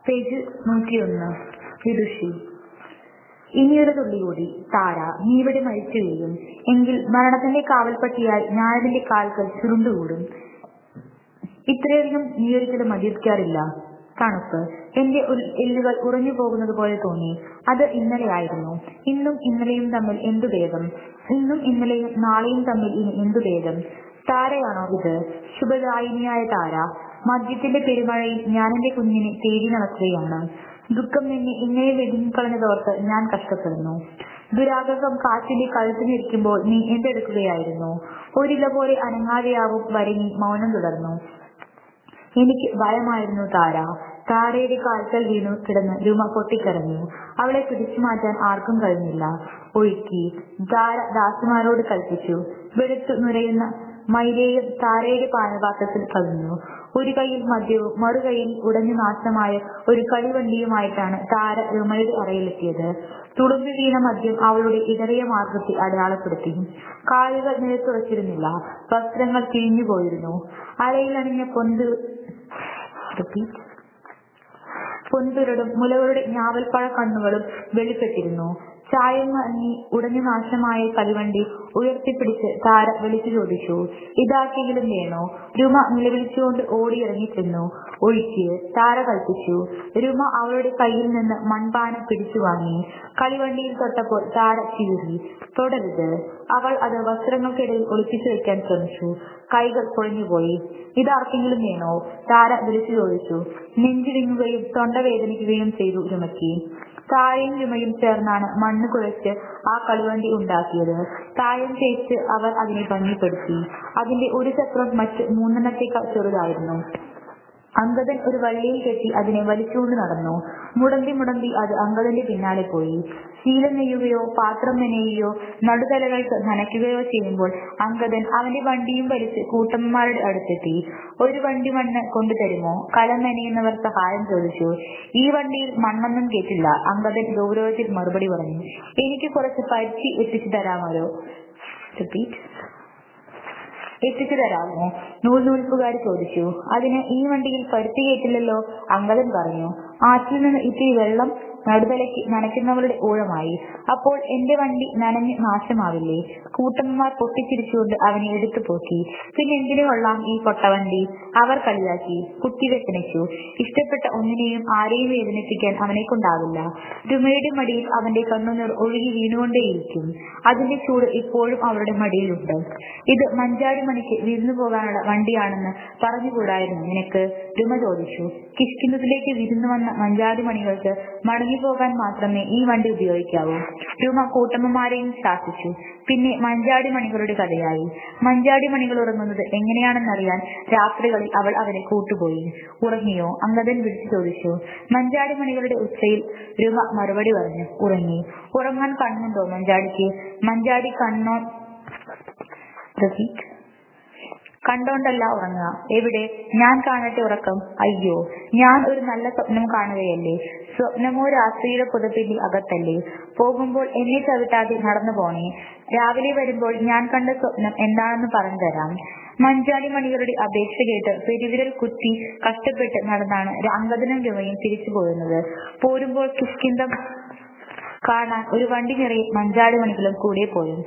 page നൂറ്റിയൊന്ന് വിദുഷി ഇനിയൊരു തുള്ളി കൂടി താര നീ ഇവിടെ മരിച്ചു വീഴും എങ്കിൽ മരണത്തിന്റെ കാവൽപ്പട്ടിയായി ഞാനതിന്റെ കാൽക്കൽ ചുരുണ്ടുകൂടും ഇത്രയധികം നീ ഒരിക്കലും മദ്യപിക്കാറില്ല തണുപ്പ് എന്റെ ഉൾ- എല്ലുകൾ ഉറഞ്ഞു പോകുന്നത് പോലെ തോന്നി അത് ഇന്നലെയായിരുന്നു ഇന്നും ഇന്നലെയും തമ്മിൽ എന്തു ഭേദം ഇന്നും ഇന്നലെയും നാളെയും തമ്മിൽ ഇനി എന്തു ഭേദം താരയാണോ ഇത് ശുഭദായിനിയായ താര മദ്യത്തിന്റെ പെരുമഴയിൽ ഞാൻ എന്റെ കുഞ്ഞിനെ തേടി നടക്കുകയാണ് ദുഃഖം നിന്നെ ഇങ്ങനെ വെടിഞ്ഞുകളഞ്ഞതോർത്ത് ഞാൻ കഷ്ടപ്പെടുന്നു ദുരാഗം കാറ്റിന്റെ കഴുത്തിനിരിക്കുമ്പോൾ നീ എന്തെടുക്കുകയായിരുന്നു ഒരില പോലെ അനങ്ങാതെയാവും വരെ നീ മൗനം തുടർന്നു എനിക്ക് ഭയമായിരുന്നു താര താരയുടെ കാൽക്കൽ വീണു കിടന്ന് രൂമ പൊട്ടിക്കരഞ്ഞു അവളെ പിടിച്ചു മാറ്റാൻ ആർക്കും കഴിഞ്ഞില്ല ഒഴുക്കി താര ദാസിമാരോട് കൽപ്പിച്ചു വെളുത്തു നുരയുന്ന മൈരയും താരയുടെ പാനപാത്രത്തിൽ കവിഞ്ഞു ഒരു കൈയിൽ മദ്യവും മറുകൈയിൽ ഉടഞ്ഞു നാശമായ ഒരു കളിവണ്ടിയുമായിട്ടാണ് താര രമയുടെ അറയിലെത്തിയത് തുളുമ്പി വീണ മദ്യം അവളുടെ ഇടറിയ മാർഗത്തിൽ അടയാളപ്പെടുത്തി കാലുകൾ നിലത്തുറച്ചിരുന്നില്ല വസ്ത്രങ്ങൾ കിഴിഞ്ഞുപോയിരുന്നു അരയിലണിഞ്ഞ പൊന്തു റിപ്പീറ്റ് പൊന്തുരടും മുലകളുടെ ഞാവൽപ്പഴ കണ്ണുകളും വെളിപ്പെട്ടിരുന്നു ചായം മങ്ങി ഉടഞ്ഞു നാശമായ കളിവണ്ടി ഉയർത്തിപ്പിടിച്ച് താര വിളിച്ചു ചോദിച്ചു ഇതാർക്കെങ്കിലും വേണോ രുമ നിലവിളിച്ചുകൊണ്ട് ഓടിയിറങ്ങി ചെന്നു ഒഴുക്കി താര കൽപ്പിച്ചു രുമ അവളുടെ കയ്യിൽ നിന്ന് മൺപാനം പിടിച്ചു വാങ്ങി കളിവണ്ടിയിൽ തൊട്ടപ്പോൾ താര ചീറി തുടരുത് അവൾ അത് വസ്ത്രങ്ങൾക്കിടയിൽ ഒളിപ്പിച്ചു വെക്കാൻ ശ്രമിച്ചു കൈകൾ പൊളിഞ്ഞുപോയി ഇതാർക്കെങ്കിലും വേണോ താര വിളിച്ചു ചോദിച്ചു നെഞ്ചിടിങ്ങുകയും തൊണ്ട വേദനിക്കുകയും ചെയ്തു രുമയ്ക്ക് തായയും രുമയും ചേർന്നാണ് മണ്ണ് കുഴച്ച് ആ കളിവണ്ടി ഉണ്ടാക്കിയത് തായം തേച്ച് അവർ അതിനെ ഭംഗിപ്പെടുത്തി അതിന്റെ ഒരു ചക്രം മറ്റ് മൂന്നെണ്ണത്തേക്കാൾ ചെറുതായിരുന്നു അങ്കദൻ ഒരു വള്ളിയിൽ കെട്ടി അതിനെ വലിച്ചുകൊണ്ട് നടന്നു മുടന്തി മുടന്തി അത് അങ്കദന്റെ പിന്നാലെ പോയി ശീലം നെയ്യുകയോ പാത്രം മെനയുകയോ നടുതലകൾക്ക് നനയ്ക്കുകയോ ചെയ്യുമ്പോൾ അങ്കദൻ അവന്റെ വണ്ടിയും വലിച്ച് കൂട്ടന്മാരുടെ അടുത്തെത്തി ഒരു വണ്ടി മണ്ണ് കൊണ്ടുതരുമോ കലം മെനയുന്നവർ സഹായം ചോദിച്ചു ഈ വണ്ടിയിൽ മണ്ണൊന്നും കേട്ടില്ല അങ്കദൻ ഗൗരവത്തിൽ മറുപടി പറഞ്ഞു എനിക്ക് കുറച്ച് പരുത്തി എത്തിച്ചു തരാമല്ലോ റിപ്പീറ്റ് എത്തിച്ചു തരാമോ നൂൽ നൂൽപ്പുകാരി ചോദിച്ചു അതിന് ഈ വണ്ടിയിൽ പരുത്തി കയറ്റില്ലല്ലോ അങ്കദൻ പറഞ്ഞു ആറ്റിൽ നിന്ന് ഇത്തിരി വെള്ളം നടുതലയ്ക്ക് നനയ്ക്കുന്നവളുടെ ഊഴമായി അപ്പോൾ എന്റെ വണ്ടി നനഞ്ഞ് നാശമാവില്ലേ കൂട്ടന്മാർ പൊട്ടിച്ചിരിച്ചുകൊണ്ട് അവനെ എടുത്തു പോക്കി പിന്നെ എന്തിനു കൊള്ളാം ഈ പൊട്ടവണ്ടി അവർ കളിയാക്കി കുത്തിവെക്കണിച്ചു ഇഷ്ടപ്പെട്ട ഒന്നിനെയും ആരെയും വേദനിപ്പിക്കാൻ അവനെ കൊണ്ടാവില്ല രുമയുടെ മടിയിൽ അവന്റെ കണ്ണുനീർ ഒഴുകി വീണുകൊണ്ടേയിരിക്കും അതിന്റെ ചൂട് ഇപ്പോഴും അവരുടെ മടിയിലുണ്ട് ഇത് മഞ്ചാടി മണിക്ക് വിരുന്നു പോകാനുള്ള വണ്ടിയാണെന്ന് പറഞ്ഞുകൂടായിരുന്നു നിനക്ക് രുമ ചോദിച്ചു കിഷ്കിന്നതിലേക്ക് വിരുന്നു വന്ന മഞ്ചാടി മണികൾക്ക് മടങ്ങിപ്പോകാൻ മാത്രമേ ഈ വണ്ടി ഉപയോഗിക്കാവൂ രുമ കൂട്ടമ്മമാരെയും ശാസിച്ചു പിന്നെ മഞ്ചാടി മണികളുടെ കഥയായി മഞ്ചാടി മണികൾ ഉറങ്ങുന്നത് എങ്ങനെയാണെന്നറിയാൻ രാത്രികളിൽ അവൾ അവനെ കൂട്ടുപോയി ഉറങ്ങിയോ അങ്കദൻ വിളിച്ചു ചോദിച്ചു മഞ്ചാടി മണികളുടെ ഉച്ചയിൽ രുമ മറുപടി പറഞ്ഞു ഉറങ്ങി ഉറങ്ങാൻ കണ്ണുണ്ടോ മഞ്ചാടിക്ക് മഞ്ചാടി കണ്ണോ റിപ്പീറ്റ് കണ്ടോണ്ടല്ല ഉറങ്ങുക എവിടെ ഞാൻ കാണട്ടെ ഉറക്കം അയ്യോ ഞാൻ ഒരു നല്ല സ്വപ്നം കാണുകയല്ലേ സ്വപ്നമോ രാത്രിയുടെ പുതപ്പിന്റെ അകത്തല്ലേ പോകുമ്പോൾ എന്നെ ചവിട്ടാതെ നടന്നു പോണേ രാവിലെ വരുമ്പോൾ ഞാൻ കണ്ട സ്വപ്നം എന്താണെന്ന് പറഞ്ഞു തരാം മഞ്ചാടി മണികളുടെ അപേക്ഷ കേട്ട് പെരുവിരൽ കുത്തി കഷ്ടപ്പെട്ട് നടന്നാണ് അങ്കദനും രമയും തിരിച്ചു പോരുന്നത് പോരുമ്പോൾ കിഷ്കിന്തം കാണാൻ ഒരു വണ്ടി നിറയെ മഞ്ചാടി മണികളും കൂടെ പോയി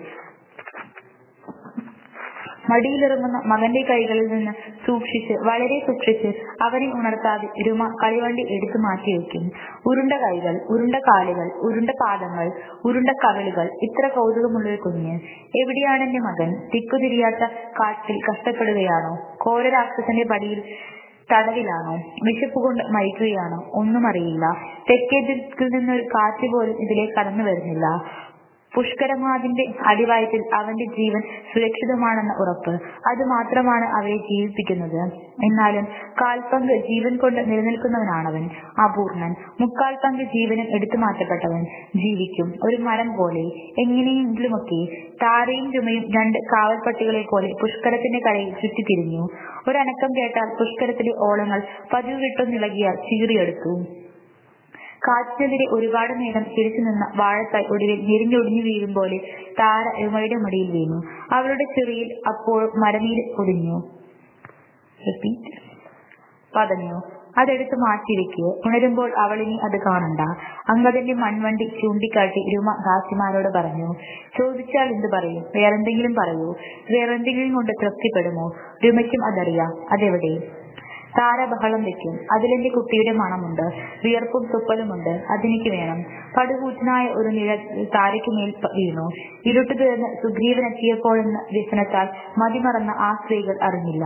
മടിയിലിറങ്ങുന്ന മകന്റെ കൈകളിൽ നിന്ന് സൂക്ഷിച്ച് വളരെ സൂക്ഷിച്ച് അവനെ ഉണർത്താതെ രുമ കളിവണ്ടി എടുത്തു മാറ്റിവെക്കും ഉരുണ്ട കൈകൾ ഉരുണ്ട കാലുകൾ ഉരുണ്ട പാദങ്ങൾ ഉരുണ്ട കവിളുകൾ ഇത്ര കൗതുകമുള്ളൊരു കുഞ്ഞ് എവിടെയാണ് എന്റെ മകൻ തിക്കുതിരിയാത്ത കാട്ടിൽ കഷ്ടപ്പെടുകയാണോ ഘോരരാക്ഷസന്റെ പടിയിൽ തടവിലാണോ വിശപ്പ് കൊണ്ട് മരിക്കുകയാണോ ഒന്നും അറിയില്ല തെക്കേ ദിക്കിൽ നിന്നൊരു കാറ്റ് പോലും ഇതിലേക്ക് കടന്നു വരുന്നില്ല പുഷ്കരമാതിന്റെ അടിവായത്തിൽ അവന്റെ ജീവൻ സുരക്ഷിതമാണെന്ന ഉറപ്പ് അത് മാത്രമാണ് അവയെ ജീവിപ്പിക്കുന്നത് എന്നാലും കാൽപങ്ക് ജീവൻ കൊണ്ട് നിലനിൽക്കുന്നവനാണവൻ അപൂർണൻ മുക്കാൽ പങ്ക് ജീവനും എടുത്തു മാറ്റപ്പെട്ടവൻ ജീവിക്കും ഒരു മരം പോലെ എങ്ങനെയെങ്കിലുമൊക്കെ താരയും ചുമയും രണ്ട് കാവൽപ്പട്ടികളെ പോലെ പുഷ്കരത്തിന്റെ കരയിൽ ചുറ്റിത്തിരിഞ്ഞു ഒരനക്കം കേട്ടാൽ പുഷ്കരത്തിലെ ഓളങ്ങൾ പതിവ് വിട്ടൊന്നിളകിയാൽ ചീറിയെടുത്തു കാറ്റിനെതിരെ ഒരുപാട് നേരം പിടിച്ചു നിന്ന വാഴത്തായി ഒടുവിൽ ഞെരിഞ്ഞൊടിഞ്ഞു വീഴും പോലെ താര രുമയുടെ മടിയിൽ വീണു അവളുടെ ചെറിയിൽ അപ്പോൾ മരനീര് പൊടിഞ്ഞു റിപ്പീറ്റ് പതഞ്ഞു അതെടുത്ത് മാറ്റിവെക്കുക ഉണരുമ്പോൾ അവളിനി അത് കാണണ്ട അങ്കദന്റെ മൺവണ്ടി ചൂണ്ടിക്കാട്ടി രുമ ദാസിമാരോട് പറഞ്ഞു ചോദിച്ചാൽ എന്ത് പറയും വേറെന്തെങ്കിലും പറയൂ വേറെന്തെങ്കിലും കൊണ്ട് തൃപ്തിപ്പെടുമോ രുമയ്ക്കും അതറിയാം അതെവിടെ താര ബഹളം വെക്കും അതിലെന്റെ കുട്ടിയുടെ മണമുണ്ട് വിയർപ്പും തുപ്പലുമുണ്ട് അതെനിക്ക് വേണം പടുകൂറ്റനായ ഒരു നിഴൽ താരയ്ക്ക് മേൽ പ- വീണു ഇരുട്ട് തീർന്ന് സുഗ്രീവനെത്തിയപ്പോഴെന്ന വ്യസനത്താൽ മതിമറന്ന ആ സ്ത്രീകൾ അറിഞ്ഞില്ല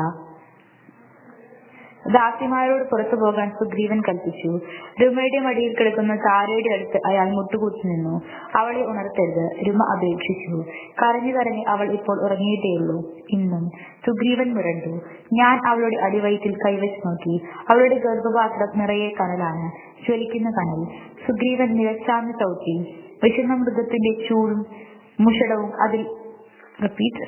ദാസിമാരോട് പുറത്തു പോകാൻ സുഗ്രീവൻ കൽപ്പിച്ചു രുമയുടെ മടിയിൽ കിടക്കുന്ന താരയുടെ അടുത്ത് അയാൾ മുട്ടുകൂട്ടി നിന്നു അവളെ ഉണർത്തരുത് രുമ അപേക്ഷിച്ചു കരഞ്ഞു കരഞ്ഞ് അവൾ ഇപ്പോൾ ഉറങ്ങിയിട്ടേയുള്ളൂ ഇന്നും സുഗ്രീവൻ മുരണ്ടു ഞാൻ അവളുടെ അടിവയറ്റിൽ കൈവച്ച് നോക്കി അവളുടെ ഗർഭപാത്രം നിറയെ കനലാണ് ജ്വലിക്കുന്ന കനൽ സുഗ്രീവൻ നിരച്ചാന്ന് ചവിട്ടി വിശന്ന മൃഗത്തിന്റെ ചൂടും മുഷടവും അതിൽ റിപ്പീറ്റ്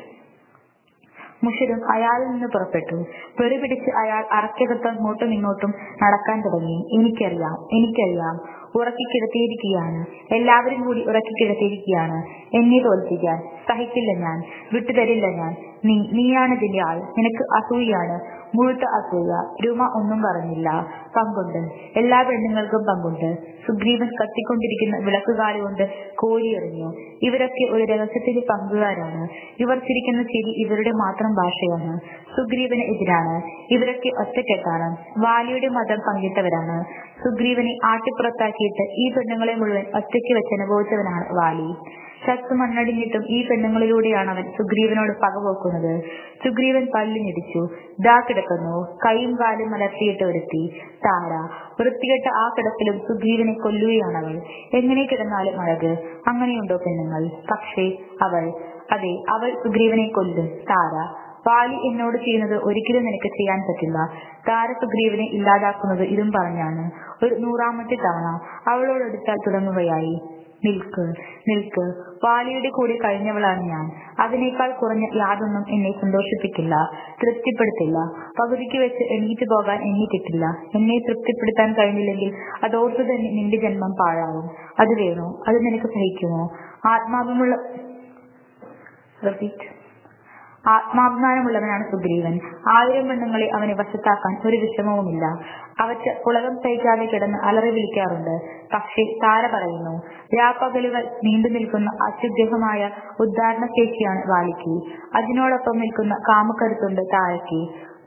മുഷരും അയാളിൽ നിന്ന് പുറപ്പെട്ടു പെറുപിടിച്ച് അയാൾ അറക്കകത്ത് അങ്ങോട്ടും ഇങ്ങോട്ടും നടക്കാൻ തുടങ്ങി എനിക്കറിയാം എനിക്കറിയാം ഉറക്കി കിടത്തിയിരിക്കുകയാണ് എല്ലാവരും കൂടി ഉറക്കി കിടത്തിയിരിക്കുകയാണ് എന്നെ തോൽപ്പിക്കാൻ സഹിക്കില്ല ഞാൻ വിട്ടുതരില്ല ഞാൻ നീ നീയാണ് ഇതിന്റെ ആൾ നിനക്ക് അസൂയാണ് മുഴുത്ത അസൂയ രൂമ ഒന്നും പറഞ്ഞില്ല പങ്കുണ്ട് എല്ലാ പെണ്ണുങ്ങൾക്കും പങ്കുണ്ട് സുഗ്രീവൻ കത്തിക്കൊണ്ടിരിക്കുന്ന വിളക്കുകാലി കൊണ്ട് കോരിയെറിഞ്ഞു ഇവരൊക്കെ ഒരു രഹസ്യത്തിന്റെ പങ്കുകാരാണ് ഇവർ ചിരിക്കുന്ന ചിരി ഇവരുടെ മാത്രം ഭാഷയാണ് സുഗ്രീവന് എതിരാണ് ഇവരൊക്കെ ഒറ്റക്കെട്ടാണ് വാലിയുടെ മതം പങ്കിട്ടവരാണ് സുഗ്രീവനെ ആട്ടിപ്പുറത്താക്കിയിട്ട് ഈ പെണ്ണുങ്ങളെ മുഴുവൻ ഒറ്റയ്ക്ക് വെച്ച് അനുഭവിച്ചവനാണ് വാലി ചത്തു മണ്ണടിഞ്ഞിട്ടും ഈ പെണ്ണുങ്ങളിലൂടെയാണ് അവൻ സുഗ്രീവനോട് പകപോക്കുന്നത് സുഗ്രീവൻ പല്ലിഞ്ഞിടിച്ചു ദാ കിടക്കുന്നു കൈയും കാലും മലർത്തിയിട്ട് ഒരുത്തി താര വൃത്തികെട്ട ആ കിടപ്പിലും സുഗ്രീവനെ കൊല്ലുകയാണവൾ എങ്ങനെ കിടന്നാലും അഴക് അങ്ങനെയുണ്ടോ പെണ്ണുങ്ങൾ പക്ഷേ അവൾ അതെ അവൾ സുഗ്രീവനെ കൊല്ലും താര വാലി എന്നോട് ചെയ്യുന്നത് ഒരിക്കലും നിനക്ക് ചെയ്യാൻ പറ്റില്ല താര സുഗ്രീവനെ ഇല്ലാതാക്കുന്നത് ഇതും പറഞ്ഞാണ് ഒരു നൂറാമത്തെ തവണ അവളോടടുത്താൽ തുടങ്ങുകയായി നിൽക്ക് നിൽക്ക് വാലിയുടെ കൂടെ കഴിഞ്ഞവളാണ് ഞാൻ അതിനേക്കാൾ കുറഞ്ഞ യാതൊന്നും എന്നെ സന്തോഷിപ്പിക്കില്ല തൃപ്തിപ്പെടുത്തില്ല പകുതിക്ക് വെച്ച് എണീറ്റ് പോകാൻ എന്നെ കിട്ടില്ല എന്നെ തൃപ്തിപ്പെടുത്താൻ കഴിഞ്ഞില്ലെങ്കിൽ അതോർത്തു തന്നെ നിന്റെ ജന്മം പാഴാവും അത് വേണോ അത് നിനക്ക് സഹിക്കുമോ ആത്മാഭിമുള്ള റിപ്പീറ്റ് ആത്മാഭിമാനമുള്ളവനാണ് സുഗ്രീവൻ ആയിരം പെണ്ണുങ്ങളെ അവനെ വശത്താക്കാൻ ഒരു വിഷമവുമില്ല അവറ്റ് പുളകം സഹിക്കാതെ കിടന്ന് അലറി വിളിക്കാറുണ്ട് പക്ഷേ താര പറയുന്നു രാപ്പകലുകൾ നീണ്ടു നിൽക്കുന്ന അത്യുഗ്രഹമായ ഉദ്ധാരണശേഷിയാണ് വാലിക്ക് അതിനോടൊപ്പം നിൽക്കുന്ന കാമക്കരുത്തുണ്ട് താരയ്ക്ക്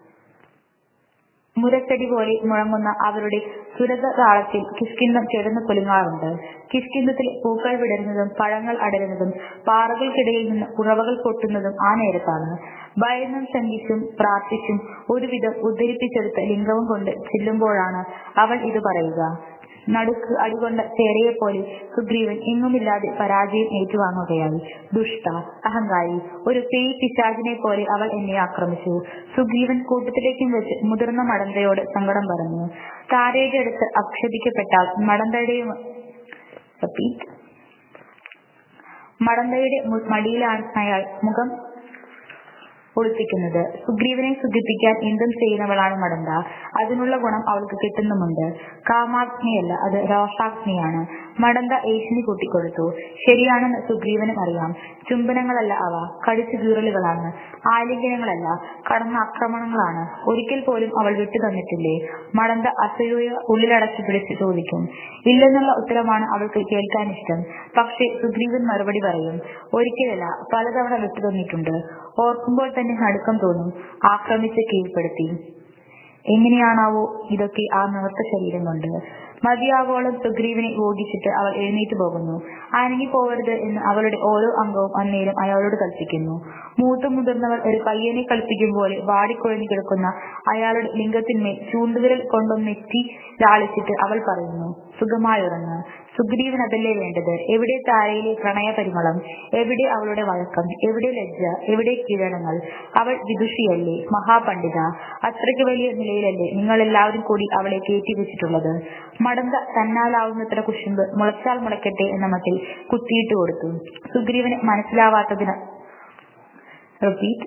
മുരച്ചടി പോലെ മുഴങ്ങുന്ന അവരുടെ സുരത താളത്തിൽ കിഷ്കിന്ധം കിടന്നു കുലുങ്ങാറുണ്ട് കിഷ്കിന്ധത്തിൽ പൂക്കൾ വിടരുന്നതും പഴങ്ങൾ അടരുന്നതും പാറകൾക്കിടയിൽ നിന്ന് ഉറവകൾ പൊട്ടുന്നതും ആ നേരത്താണ് ഭയന്നും ശങ്കിച്ചും പ്രാർത്ഥിച്ചും ഒരുവിധം ഉദ്ധരിപ്പിച്ചെടുത്ത ലിംഗവും കൊണ്ട് ചെല്ലുമ്പോഴാണ് അവൾ ഇത് പറയുക നടുക്ക് അടികൊണ്ട ചേരയെ പോലെ സുഗ്രീവൻ എങ്ങുമില്ലാതെ പരാജയം ഏറ്റുവാങ്ങുകയായി ദുഷ്ട അഹങ്കാരി ഒരു പേയ് പിശാചിനെ പോലെ അവൾ എന്നെ ആക്രമിച്ചു സുഗ്രീവൻ കൂട്ടത്തിലേക്കും വെച്ച് മുതിർന്ന മടന്തയോട് സങ്കടം പറഞ്ഞു താരയുടെ അടുത്ത് ആക്ഷേപിക്കപ്പെട്ടാൽ മടന്തയുടെയും റിപ്പീറ്റ് മടന്തയുടെ മു- മടിയിലാണ് അയാൾ മുഖം ഒളിപ്പിക്കുന്നത് സുഗ്രീവനെ സുഖിപ്പിക്കാൻ എന്തും ചെയ്യുന്നവളാണ് മടന്ത അതിനുള്ള ഗുണം അവൾക്ക് കിട്ടുന്നുമുണ്ട് കാമാഗ്നിയല്ല അത് രോഷാഗ്നിയാണ് മടന്ത ഏഷ്യന് കൂട്ടിക്കൊടുത്തു ശരിയാണെന്ന് സുഗ്രീവനും അറിയാം ചുംബനങ്ങളല്ല അവ കടിച്ചു കീറലുകളാണ് ആലിംഗനങ്ങളല്ല കടന്ന ആക്രമണങ്ങളാണ് ഒരിക്കൽ പോലും അവൾ വിട്ടു തന്നിട്ടില്ലേ മടന്ത അസൂയ ഉള്ളിലടച്ചു പിടിച്ച് ചോദിക്കും ഇല്ലെന്നുള്ള ഉത്തരമാണ് അവൾക്ക് കേൾക്കാൻ ഇഷ്ടം പക്ഷേ സുഗ്രീവൻ മറുപടി പറയും ഒരിക്കലല്ല പലതവണ വിട്ടു തന്നിട്ടുണ്ട് ഓർക്കുമ്പോൾ തന്നെ നടുക്കം തോന്നും ആക്രമിച്ച് കീഴ്പ്പെടുത്തി എങ്ങനെയാണാവോ ഇതൊക്കെ ആ നേർത്ത ശരീരം കൊണ്ട് മതിയാവോളം സുഗ്രീവനെ ഓടിച്ചിട്ട് അവൾ എഴുന്നേറ്റ് പോകുന്നു അനങ്ങി പോവരുത് എന്ന് അവളുടെ ഓരോ അംഗവും അന്നേരം അയാളോട് കൽപ്പിക്കുന്നു മൂത്തു മുതിർന്നവർ ഒരു പയ്യനെ കളിപ്പിക്കും പോലെ വാടിക്കുഴഞ്ഞു കിടക്കുന്ന അയാളുടെ ലിംഗത്തിന്മേൽ ചൂണ്ടുവിരൽ കൊണ്ടൊന്നെത്തി ലാളിച്ചിട്ട് അവൾ പറയുന്നു സുഖമായി ഉറങ്ങ് സുഗ്രീവൻ അതല്ലേ വേണ്ടത് എവിടെ താരയിലെ പ്രണയ പരിമളം എവിടെ അവളുടെ വഴക്കം എവിടെ ലജ്ജ എവിടെ കിരണങ്ങൾ അവൾ വിദുഷിയല്ലേ മഹാപണ്ഡിത അത്രയ്ക്ക് വലിയ നിലയിലല്ലേ നിങ്ങൾ എല്ലാവരും കൂടി അവളെ കയറ്റി വെച്ചിട്ടുള്ളത് മടന്ത തന്നാലാവുന്നത്ര കുശുമ്പ് മുളച്ചാൽ മുളയ്ക്കട്ടെ എന്ന മട്ടിൽ കുത്തിയിട്ട് കൊടുത്തു സുഗ്രീവന് മനസ്സിലാവാത്തതിന് റിപ്പീറ്റ്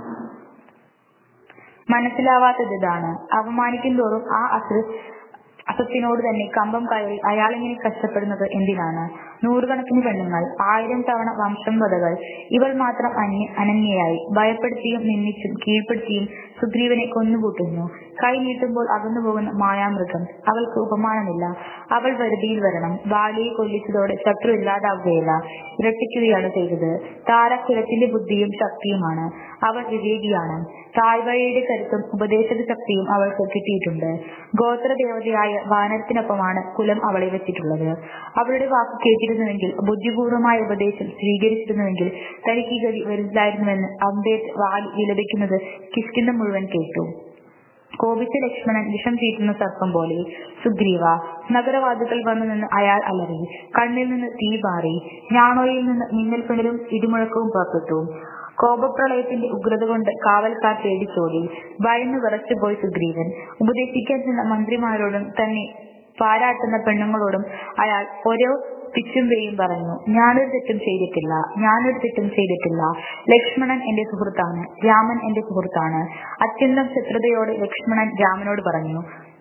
മനസ്സിലാവാത്തത് ഇതാണ് അവമാനിക്കും തോറും ആ അസ അസത്തിനോട് തന്നെ കമ്പം കയറി അയാളിങ്ങനെ കഷ്ടപ്പെടുന്നത് എന്തിനാണ് നൂറുകണക്കിന് പെണ്ണുങ്ങൾ ആയിരം തവണ വംശംവദകൾ ഇവൾ മാത്രം അന്യ അനന്യയായി ഭയപ്പെടുത്തിയും നിന്ദിച്ചും കീഴ്പ്പെടുത്തിയും സുഗ്രീവനെ കൊന്നുകൂട്ടുന്നു കൈ നീട്ടുമ്പോൾ അകന്നുപോകുന്ന മായാമൃഗം അവൾക്ക് ഉപമാനമില്ല അവൾ വരുതിയിൽ വരണം ബാലിയെ കൊല്ലിച്ചതോടെ ശത്രു ഇല്ലാതാവുകയില്ല ഇരട്ടിക്കുകയാണ് ചെയ്തത് താര കുലത്തിന്റെ ബുദ്ധിയും ശക്തിയുമാണ് അവൾ വിവേകിയാണ് താഴ്വഴയുടെ കരുത്തും ഉപദേശക ശക്തിയും അവൾക്ക് കിട്ടിയിട്ടുണ്ട് ഗോത്രദേവതയായ വാനരത്തിനൊപ്പമാണ് കുലം അവളെ വെച്ചിട്ടുള്ളത് അവളുടെ വാക്ക് കേട്ടിരുന്നുവെങ്കിൽ ബുദ്ധിപൂർവമായ ഉപദേശം സ്വീകരിച്ചിരുന്നുവെങ്കിൽ തനിക്ക് ഈ ഗതി വരുന്നില്ലായിരുന്നുവെന്ന് അമ്പേറ്റ് വാലി വിലപിക്കുന്നത് കിഷ്കിന്ധം മുഴുവൻ കേട്ടു കോപിച്ച ലക്ഷ്മണൻ വിഷം ചീറ്റുന്ന സർപ്പം പോലെ സുഗ്രീവ നഗരവാദികൾ വന്നു നിന്ന് അയാൾ അലറി കണ്ണിൽ നിന്ന് തീ പാറി ഞാണോയിൽ നിന്ന് മിന്നൽപ്പിണലും ഇടിമുഴക്കവും പുറപ്പെട്ടു കോപപ്രളയത്തിന്റെ ഉഗ്രത കൊണ്ട് കാവൽക്കാർ പേടിച്ചോടി ഭയന്ന് വിറച്ചുപോയി സുഗ്രീവൻ ഉപദേശിക്കാൻ ചെന്ന മന്ത്രിമാരോടും തന്നെ പാരാട്ടുന്ന പെണ്ണുങ്ങളോടും അയാൾ ഓരോ പിച്ചും പേയും പറഞ്ഞു ഞാനൊരു തെറ്റും ചെയ്തിട്ടില്ല ഞാനൊരു തെറ്റും ചെയ്തിട്ടില്ല ലക്ഷ്മണൻ എന്റെ സുഹൃത്താണ് രാമൻ എന്റെ സുഹൃത്താണ് അത്യന്തം ശത്രുതയോടെ ലക്ഷ്മണൻ രാമനോട് പറഞ്ഞു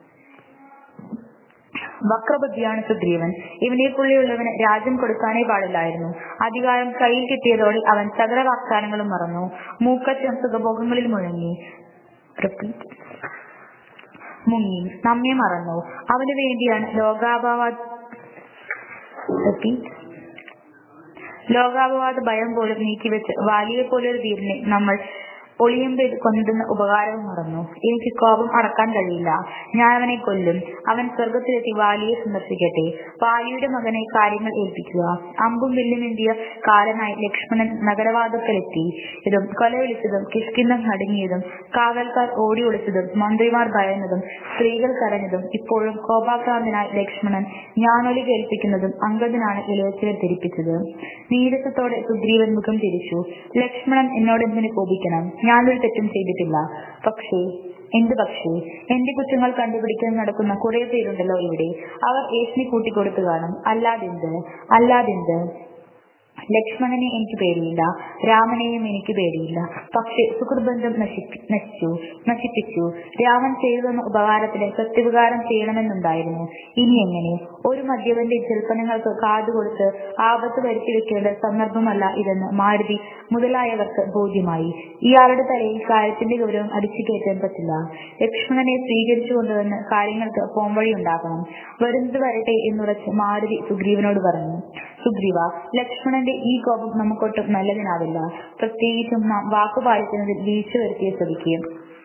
വക്രബുദ്ധിയാണ് സുഗ്രീവൻ ഇവനെ പുള്ളിയുള്ളവന് രാജ്യം കൊടുക്കാനേ പാടില്ലായിരുന്നു അധികാരം കയ്യിൽ കിട്ടിയതോടെ അവൻ സകല വാഗ്ദാനങ്ങളും മറന്നു മൂക്കറ്റം സുഖഭോഗങ്ങളിൽ മുഴങ്ങി റിപ്പീറ്റ് മുങ്ങി നമ്മെ മറന്നു അവന് വേണ്ടിയാണ് ലോകാപവാദ റിപ്പീറ്റ് ലോകാപവാദ ഭയം പോലും നീക്കിവെച്ച് വാലിയെ പോലൊരു വീരനെ നമ്മൾ ഒളിയമ്പേത് കൊന്നതെന്ന ഉപകാരവും മറന്നു എനിക്ക് കോപം അടക്കാൻ കഴിയില്ല ഞാൻ അവനെ കൊല്ലും അവൻ സ്വർഗത്തിലെത്തി വാലിയെ സന്ദർശിക്കട്ടെ വാലിയുടെ മകനെ കാര്യങ്ങൾ ഏൽപ്പിക്കുക അമ്പും വില്ലുമെന്തിയ കാലനായി ലക്ഷ്മണൻ നഗരവാദത്തിലെത്തി ഇതും കൊല വിളിച്ചതും കിഷ്കിന്നം നടുങ്ങിയതും കാവൽക്കാർ ഓടി ഒളിച്ചതും മന്ത്രിമാർ ഭയന്നതും സ്ത്രീകൾ കരഞ്ഞതും ഇപ്പോഴും കോപാക്രാന്തനായി ലക്ഷ്മണൻ ഞാനൊലി കേൾപ്പിക്കുന്നതും അങ്കദനാണ് ഇലവച്ചിനെ ധരിപ്പിച്ചത് നീരസത്തോടെ സുഗ്രീവൻ മുഖം തിരിച്ചു ലക്ഷ്മണൻ എന്നോട് എന്തിനു കോപിക്കണം ഞാനൊരു തെറ്റും ചെയ്തിട്ടില്ല പക്ഷേ എന്ത് പക്ഷേ എന്റെ കുറ്റങ്ങൾ കണ്ടുപിടിക്കാൻ നടക്കുന്ന കുറെ പേരുണ്ടല്ലോ ഇവിടെ അവർ ഏഷ്ണി കൂട്ടിക്കൊടുത്തു കാണും അല്ലാതെന്ത് അല്ലാതെന്ത് ലക്ഷ്മണനെ എനിക്ക് പേടിയില്ല രാമനെയും എനിക്ക് പേടിയില്ല പക്ഷെ സുഹൃബന്ധം നശിപ്പി നശിച്ചു നശിപ്പിച്ചു രാമൻ ചെയ്തു തന്ന ഉപകാരത്തിന് പ്രത്യുപകാരം ചെയ്യണമെന്നുണ്ടായിരുന്നു ഇനി എങ്ങനെ ഒരു മദ്യപന്റെ ജൽപ്പനങ്ങൾക്ക് കാതുകൊടുത്ത് ആപത്ത് വരുത്തി വെക്കേണ്ട സന്ദർഭമല്ല ഇതെന്ന് മാരുതി മുതലായവർക്ക് ബോധ്യമായി ഇയാളുടെ തലയിൽ കാര്യത്തിന്റെ ഗൗരവം അടിച്ചു കയറ്റാൻ പറ്റില്ല ലക്ഷ്മണനെ സ്വീകരിച്ചു കൊണ്ടുവന്ന് കാര്യങ്ങൾക്ക് പോംവഴി ഉണ്ടാക്കണം വരുന്നത് വരട്ടെ എന്നുറച്ച് മാരുതി സുഗ്രീവനോട് പറഞ്ഞു സുഗ്രീവ ലക്ഷ്മണന്റെ ഈ കോപം നമുക്കൊട്ടും നല്ലതിനാവില്ല പ്രത്യേകിച്ചും നാം വാക്കുപാലിക്കുന്നതിൽ വീഴ്ച വരുത്തിയ സ്ഥിതിക്ക്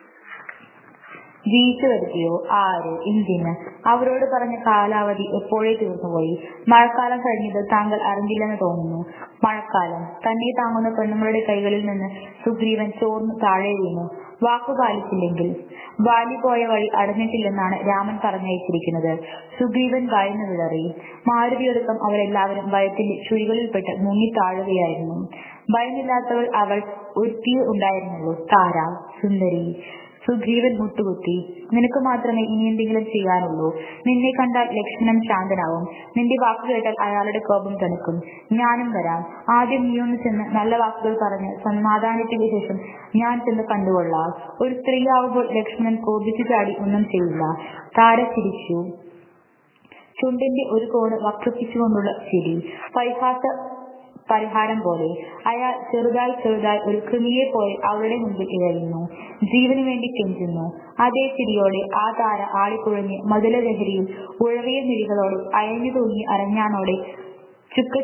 വീഴ്ച വരുത്തിയോ ആര് എന്തിന് അവരോട് പറഞ്ഞ കാലാവധി എപ്പോഴേ തീർന്നുപോയി മഴക്കാലം കഴിഞ്ഞത് താങ്കൾ അറിഞ്ഞില്ലെന്ന് തോന്നുന്നു മഴക്കാലം തന്നെ താങ്ങുന്ന പെണ്ണുങ്ങളുടെ കൈകളിൽ നിന്ന് സുഗ്രീവൻ ചോർന്ന് താഴെ വീണു വാക്കു പാലിച്ചില്ലെങ്കിൽ വാലി പോയ വഴി അടഞ്ഞിട്ടില്ലെന്നാണ് രാമൻ പറഞ്ഞയച്ചിരിക്കുന്നത് സുഗ്രീവൻ ഭയന്നു വിളറി മാരുതിയൊടുക്കം അവരെല്ലാവരും ഭയത്തിന്റെ ചുഴികളിൽപ്പെട്ട് മുങ്ങി താഴുകയായിരുന്നു ഭയമില്ലാത്തവൾ അവൾ ഒരുത്തിയേ ഉണ്ടായിരുന്നുള്ളൂ താര സുന്ദരി സുഗ്രീവൻ മുട്ടുകുത്തി നിനക്ക് മാത്രമേ ഇനി എന്തെങ്കിലും ചെയ്യാനുള്ളൂ നിന്നെ കണ്ടാൽ ലക്ഷ്മണൻ ശാന്തനാവും നിന്റെ വാക്ക് കേട്ടാൽ അയാളുടെ കോപം തണുക്കും ഞാനും വരാം ആദ്യം നീ ഒന്ന് ചെന്ന് നല്ല വാക്കുകൾ പറഞ്ഞ് സമാധാനത്തിന് ശേഷം ഞാൻ ചെന്ന് കണ്ടുകൊള്ളാം ഒരു സ്ത്രീയാവുമ്പോൾ ലക്ഷ്മണൻ കോപിച്ചു ചാടി ഒന്നും ചെയ്യില്ല താര ചിരിച്ചു ചുണ്ടിന്റെ ഒരു കോണ് വക്രപ്പിച്ചുകൊണ്ടുള്ള ചിരി പരിഹാസ പരിഹാരം പോലെ അയാൾ ചെറുതായി ചെറുതായി ഒരു കൃമിയെ പോലെ അവളുടെ മുമ്പിൽ ഇഴയുന്നു ജീവന് വേണ്ടി കെഞ്ചുന്നു അതേ ചിരിയോടെ ആ താര ആളിക്കുഴഞ്ഞ് മധുരലഹരിയിൽ ഉഴവിയ മിഴികളോടെ അയഞ്ഞു തൂങ്ങി അരഞ്ഞാണോടെ ചുക്ക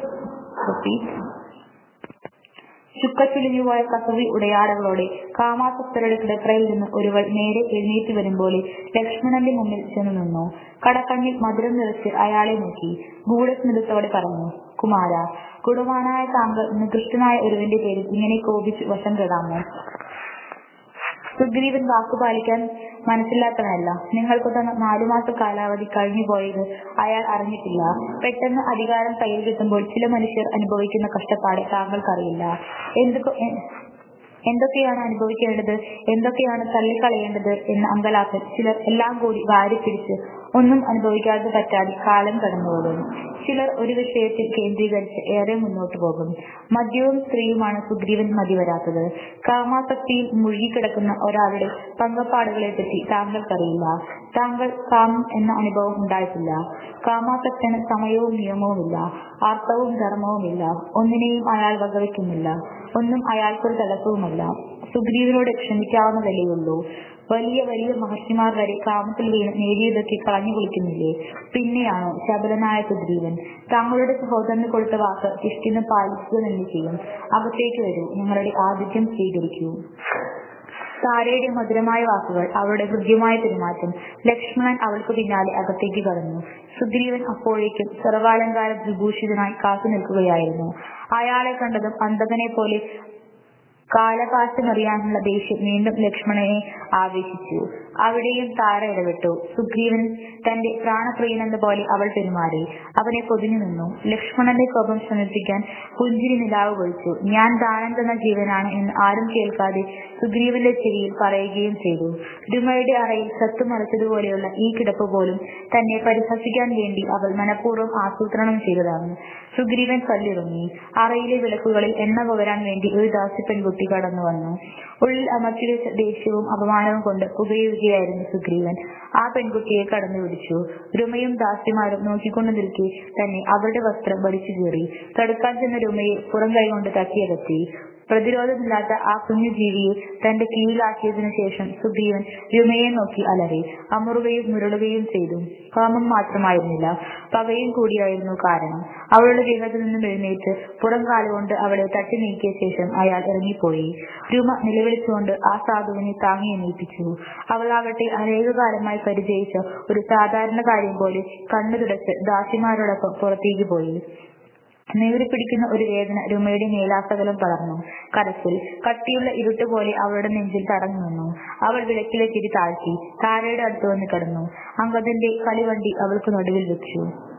ചുക്കച്ചുലിഞ്ഞുപോയ കസവി ഉടയാടകളോടെ കാമാസക്തരുടെ കിടപ്പറയിൽ നിന്ന് ഒരുവൾ നേരെ എഴുന്നേറ്റ് വരും പോലെ ലക്ഷ്മണന്റെ മുന്നിൽ ചെന്നു നിന്നു കടക്കണ്ണിൽ മധുരം നിറച്ച് അയാളെ നോക്കി ഗൂഢസ്മിതത്തോടെ പറഞ്ഞു കുമാര കുടുംബാനായ താങ്കൾ നികൃഷ്ടനായ ഒരുവന്റെ പേരിൽ ഇങ്ങനെ കോപിച്ച് വശം കെടാമോ സുഗ്രീവൻ വാക്കു പാലിക്കാൻ മനസ്സില്ലാത്തവനല്ല നിങ്ങൾക്ക് തന്ന നാലു മാസ കാലാവധി കഴിഞ്ഞു പോയത് അയാൾ അറിഞ്ഞിട്ടില്ല പെട്ടെന്ന് അധികാരം കയ്യിൽ കിട്ടുമ്പോൾ ചില മനുഷ്യർ അനുഭവിക്കുന്ന കഷ്ടപ്പാട് താങ്കൾക്കറിയില്ല എന്തൊക്കെ എന്തൊക്കെയാണ് അനുഭവിക്കേണ്ടത് എന്തൊക്കെയാണ് തള്ളിക്കളയേണ്ടത് എന്ന് അങ്കലാക്കൽ ചിലർ എല്ലാം കൂടി വാരിപ്പിടിച്ച് ഒന്നും അനുഭവിക്കാതെ പറ്റാതെ കാലം കടന്നുപോകും ചിലർ ഒരു വിഷയത്തിൽ കേന്ദ്രീകരിച്ച് ഏറെ മുന്നോട്ടു പോകും മദ്യവും സ്ത്രീയുമാണ് സുഗ്രീവൻ മതി വരാത്തത് കാമാസക്തിയിൽ മുഴുകിക്കിടക്കുന്ന ഒരാളുടെ പങ്കപ്പാടുകളെപ്പറ്റി താങ്കൾക്കറിയില്ല താങ്കൾ കാമം എന്ന അനുഭവം ഉണ്ടായിട്ടില്ല കാമാസക്തന് സമയവും നിയമവുമില്ല അർത്ഥവും ധർമ്മവുമില്ല ഒന്നിനെയും അയാൾ വകവയ്ക്കുന്നില്ല ഒന്നും അയാൾക്കൊരു തടസ്സവുമല്ല സുഗ്രീവനോട് ക്ഷമിക്കാവുന്നതല്ലേയുള്ളൂ വലിയ വലിയ മഹർഷിമാർ വരെ കാമത്തിൽ വീണ് നേടിയതൊക്കെ കളഞ്ഞു കുളിക്കുന്നില്ലേ പിന്നെയാണോ ശബരനായ സുഗ്രീവൻ താങ്കളുടെ സഹോദരന് കൊടുത്ത വാക്ക് കിഷ്കിന്ന് പാലിക്കുക തന്നെ ചെയ്യും അകത്തേക്ക് വരൂ നിങ്ങളുടെ ആതിഥ്യം സ്വീകരിക്കൂ താരയുടെ മധുരമായ വാക്കുകൾ അവളുടെ ഹൃദ്യമായ പെരുമാറ്റം ലക്ഷ്മണൻ അവൾക്ക് പിന്നാലെ അകത്തേക്ക് കടന്നു സുഗ്രീവൻ അപ്പോഴേക്കും സർവാലങ്കാര വിഭൂഷിതനായി കാത്തു നിൽക്കുകയായിരുന്നു അയാളെ കണ്ടതും അന്തകനെ പോലെ കാലപാശമറിയാനുള്ള ദേഷ്യം വീണ്ടും ലക്ഷ്മണനെ ആവേശിച്ചു അവിടെയും താര ഇടപെട്ടു സുഗ്രീവൻ തന്റെ പ്രാണപ്രിയനെന്ന പോലെ അവൾ പെരുമാറി അവനെ പൊതിഞ്ഞു നിന്നു ലക്ഷ്മണന്റെ കോപം ശമിപ്പിക്കാൻ പുഞ്ചിരി നിലാവ് പൊഴിച്ചു ഞാൻ ദാനം തന്ന ജീവനാണ് എന്ന് ആരും കേൾക്കാതെ സുഗ്രീവന്റെ ചെവിയിൽ പറയുകയും ചെയ്തു രുമയുടെ അറയിൽ സത്തുമറച്ചതുപോലെയുള്ള ഈ കിടപ്പ് പോലും തന്നെ പരിഹസിക്കാൻ വേണ്ടി അവൾ മനഃപൂർവ്വം ആസൂത്രണം ചെയ്തതാണ് സുഗ്രീവൻ കല്ലിറങ്ങി അറയിലെ വിളക്കുകളിൽ എണ്ണ പകരാൻ വേണ്ടി ഒരു ദാസി പെൺകുട്ടി കടന്നു വന്നു ഉള്ളിൽ അമർത്തിവെച്ച ദേഷ്യവും അപമാനവും കൊണ്ട് പുകയുകയായിരുന്നു സുഗ്രീവൻ ആ പെൺകുട്ടിയെ കടന്നു പിടിച്ചു രുമയും ദാസിമാരും നോക്കിക്കൊണ്ടു നിൽക്കെ തന്നെ അവരുടെ വസ്ത്രം വലിച്ചു കീറി തടുക്കാൻ ചെന്ന രുമയെ പുറം കൈകൊണ്ട് തട്ടിയകറ്റി പ്രതിരോധമില്ലാത്ത ആ കുഞ്ഞു ജീവിയെ തന്റെ കീഴിലാക്കിയതിനു ശേഷം സുഗ്രീവൻ രുമയെ നോക്കി അലറി അമറുകയും മുരളുകയും ചെയ്തു കാമം മാത്രമായിരുന്നില്ല പകയും കൂടിയായിരുന്നു കാരണം അവളുടെ ദേഹത്തു നിന്നും എഴുന്നേറ്റ് പുറം കാലുകൊണ്ട് അവളെ തട്ടി നീക്കിയ ശേഷം അയാൾ ഇറങ്ങിപ്പോയി രുമ നിലവിളിച്ചുകൊണ്ട് ആ സാധുവിനെ താങ്ങി എണീപ്പിച്ചു അവളാകട്ടെ അനേകകാലമായി പരിചയിച്ച ഒരു സാധാരണ കാര്യം പോലെ കണ്ണു തുടച്ച് ദാസിമാരോടൊപ്പം പുറത്തേക്ക് പോയി നേരിപ്പിടിക്കുന്ന ഒരു വേദന രുമയുടെ മേലാസകലം പടർന്നു കരച്ചിൽ കട്ടിയുള്ള ഇരുട്ട് പോലെ അവളുടെ നെഞ്ചിൽ തടഞ്ഞു നിന്നു അവൾ വിളക്കിലെ തിരി താഴ്ത്തി താരയുടെ അടുത്ത് വന്ന് കിടന്നു അങ്കദന്റെ കളിവണ്ടി അവൾക്ക് നടുവിൽ വെച്ചു